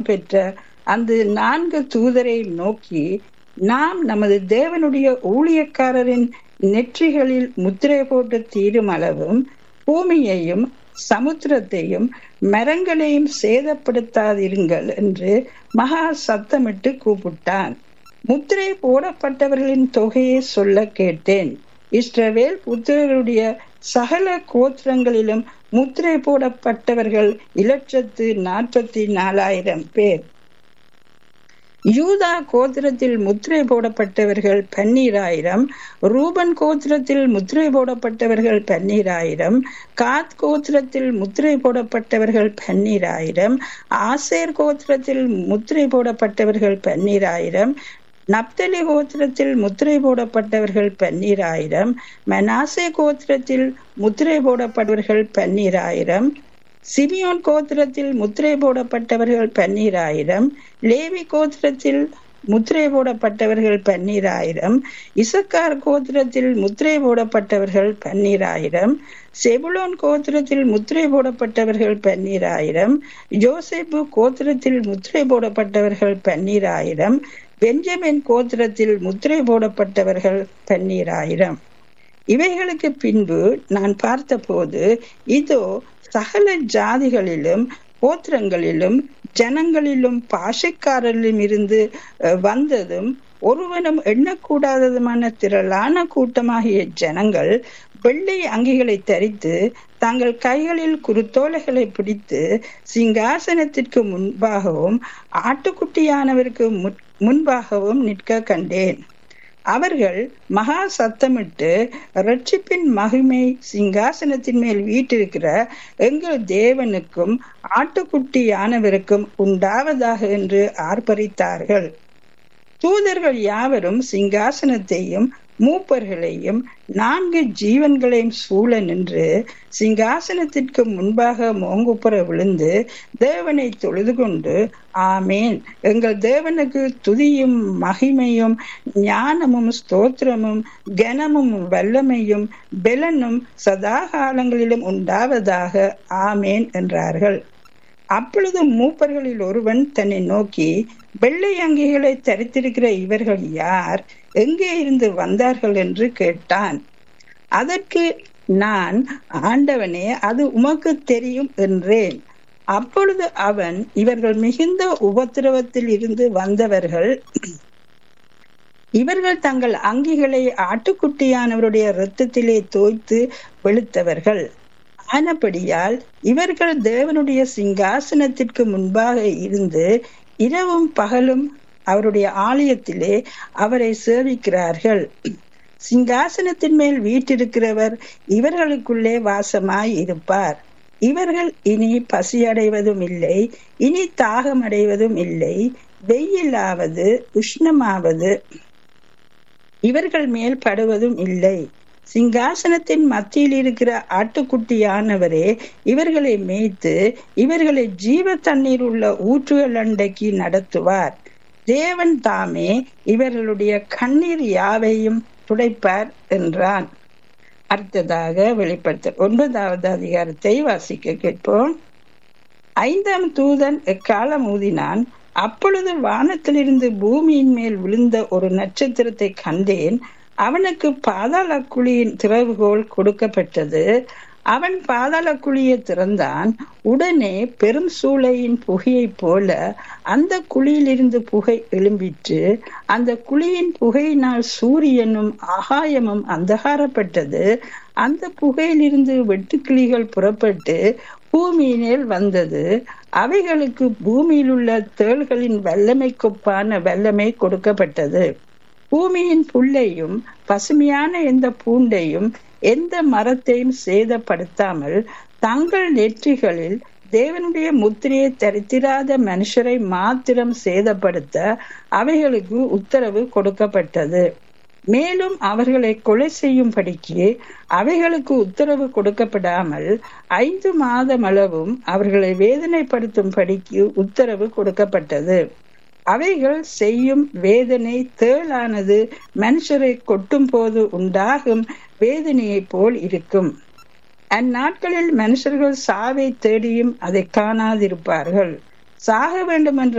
பெற்ற அந்த நான்கு தூதரை நோக்கி நாம் நமது தேவனுடைய ஊழியக்காரரின் நெற்றிகளில் முத்திரை போட்டு தீரும் அளவும் பூமியையும் சமுத்திரத்தையும் மரங்களையும் சேதப்படுத்தாதிருங்கள் என்று மகா சத்தமிட்டு கூப்பிட்டான் முத்திரை போடப்பட்டவர்களின் தொகையை சொல்ல கேட்டேன் இஸ்ரவேல் புத்திரருடைய சகல கோத்திரங்களிலும் முத்திரை போடப்பட்டவர்கள் இலட்சத்து நாற்பத்தி நாலாயிரம் பேர் யூதா கோத்திரத்தில் முத்திரை போடப்பட்டவர்கள் பன்னீராயிரம் ரூபன் கோத்திரத்தில் முத்திரை போடப்பட்டவர்கள் பன்னீராயிரம் காத் கோத்திரத்தில் முத்திரை போடப்பட்டவர்கள் பன்னீராயிரம் ஆசேர் கோத்திரத்தில் முத்திரை போடப்பட்டவர்கள் பன்னீராயிரம் நப்தலி கோத்திரத்தில் முத்திரை போடப்பட்டவர்கள் பன்னீராயிரம் மனாசே கோத்திரத்தில் முத்திரை போடப்பட்டவர்கள் பன்னீராயிரம் சிமியோன் கோத்திரத்தில் முத்திரை போடப்பட்டவர்கள் பன்னீராயிரம் லேவி கோத்திரத்தில் முத்திரை போடப்பட்டவர்கள் பன்னீராயிரம் இசக்கார் கோத்திரத்தில் முத்திரை போடப்பட்டவர்கள் பன்னீராயிரம் செபுலோன் கோத்திரத்தில் முத்திரை போடப்பட்டவர்கள் பன்னீராயிரம் ஜோசேப்பு கோத்திரத்தில் முத்திரை போடப்பட்டவர்கள் பன்னீராயிரம் பெஞ்சமின் கோத்திரத்தில் முத்திரை போடப்பட்டவர்கள் பன்னீராயிரம் இவைகளுக்கு பின்பு நான் பார்த்தபோது இதோ சகல ஜாதிகளிலும் கோத்திரங்களிலும் ஜனங்களிலும் பாஷைக்காரரிலும் இருந்து வந்ததும் ஒருவனும் எண்ணக்கூடாததுமான திரளான கூட்டமாகிய ஜனங்கள் வெள்ளை அங்கிகளை தரித்து தங்கள் கைகளில் குருத்தோலைகளை பிடித்து சிங்காசனத்திற்கு முன்பாகவும் ஆட்டுக்குட்டியானவருக்கு முன்பாகவும் நிற்க கண்டேன் அவர்கள் மகா சத்தமிட்டு ரட்சிப்பின் மகிமை சிங்காசனத்தின் மேல் வீட்டிருக்கிற எங்கள் தேவனுக்கும் ஆட்டுக்குட்டியானவருக்கும் உண்டாவதாக என்று ஆர்ப்பரித்தார்கள் தூதர்கள் யாவரும் சிங்காசனத்தையும் மூப்பர்களையும் நான்கு ஜீவன்களையும் சூழ நின்று சிங்காசனத்திற்கு முன்பாக மோங்குப்புற விழுந்து தேவனை தொழுது கொண்டு ஆமேன் எங்கள் தேவனுக்கு துதியும் மகிமையும் ஞானமும் ஸ்தோத்திரமும் கனமும் வல்லமையும் பெலனும் சதா காலங்களிலும் உண்டாவதாக ஆமேன் என்றார்கள் அப்பொழுது மூப்பர்களில் ஒருவன் தன்னை நோக்கி வெள்ளை அங்கிகளை தரித்திருக்கிற இவர்கள் யார் எங்கே இருந்து வந்தார்கள் என்று கேட்டான் அதற்கு நான் ஆண்டவனே அது உமக்கு தெரியும் என்றேன் அப்பொழுது அவன் இவர்கள் மிகுந்த உபத்திரவத்தில் இருந்து வந்தவர்கள் இவர்கள் தங்கள் அங்கிகளை ஆட்டுக்குட்டியானவருடைய இரத்தத்திலே தோய்த்து வெளுத்தவர்கள் ஆனபடியால் இவர்கள் தேவனுடைய சிங்காசனத்திற்கு முன்பாக இருந்து இரவும் பகலும் அவருடைய ஆலயத்திலே அவரை சேவிக்கிறார்கள் சிங்காசனத்தின் மேல் வீட்டிருக்கிறவர் இவர்களுக்குள்ளே வாசமாய் இருப்பார் இவர்கள் இனி பசியடைவதும் இல்லை இனி தாகம் அடைவதும் இல்லை வெயிலாவது உஷ்ணமாவது இவர்கள் மேல் படுவதும் இல்லை சிங்காசனத்தின் மத்தியில் இருக்கிற ஆட்டுக்குட்டியானவரே இவர்களை மேய்த்து இவர்களை ஜீவ தண்ணீர் உள்ள ஊற்றுகள் அண்டைக்கு நடத்துவார் தேவன் தாமே இவர்களுடைய கண்ணீர் யாவையும் துடைப்பார் என்றான் அடுத்ததாக வெளிப்படுத்த ஒன்பதாவது அதிகாரத்தை வாசிக்க கேட்போம் ஐந்தாம் தூதன் எக்காலம் ஊதினான் அப்பொழுது வானத்திலிருந்து பூமியின் மேல் விழுந்த ஒரு நட்சத்திரத்தை கண்டேன் அவனுக்கு பாதாள குழியின் திறவுகோல் கொடுக்கப்பட்டது அவன் பாதாள குழியை திறந்தான் உடனே பெரும் சூளையின் புகையைப் போல அந்த குழியிலிருந்து புகை எழும்பிற்று அந்த குழியின் புகையினால் சூரியனும் ஆகாயமும் அந்தகாரப்பட்டது அந்த புகையிலிருந்து வெட்டுக்கிளிகள் புறப்பட்டு பூமியினில் வந்தது அவைகளுக்கு பூமியில் உள்ள தேள்களின் வல்லமைக்கொப்பான வல்லமை கொடுக்கப்பட்டது பூமியின் புல்லையும் பசுமையான எந்த பூண்டையும் எந்த மரத்தையும் சேதப்படுத்தாமல் தங்கள் நெற்றிகளில் தேவனுடைய முத்திரையை தரித்திராத மனுஷரை மாத்திரம் சேதப்படுத்த அவைகளுக்கு உத்தரவு கொடுக்கப்பட்டது மேலும் அவர்களை கொலை செய்யும்படிக்கு அவைகளுக்கு உத்தரவு கொடுக்கப்படாமல் ஐந்து மாதம் அளவும் அவர்களை வேதனைப்படுத்தும் படிக்கு உத்தரவு கொடுக்கப்பட்டது அவைகள் செய்யும் வேதனை தேளானது மனுஷரை கொட்டும் போது உண்டாகும் வேதனையைப் போல் இருக்கும் அந்நாட்களில் மனுஷர்கள் சாவை தேடியும் அதை காணாதிருப்பார்கள் சாக வேண்டும் என்ற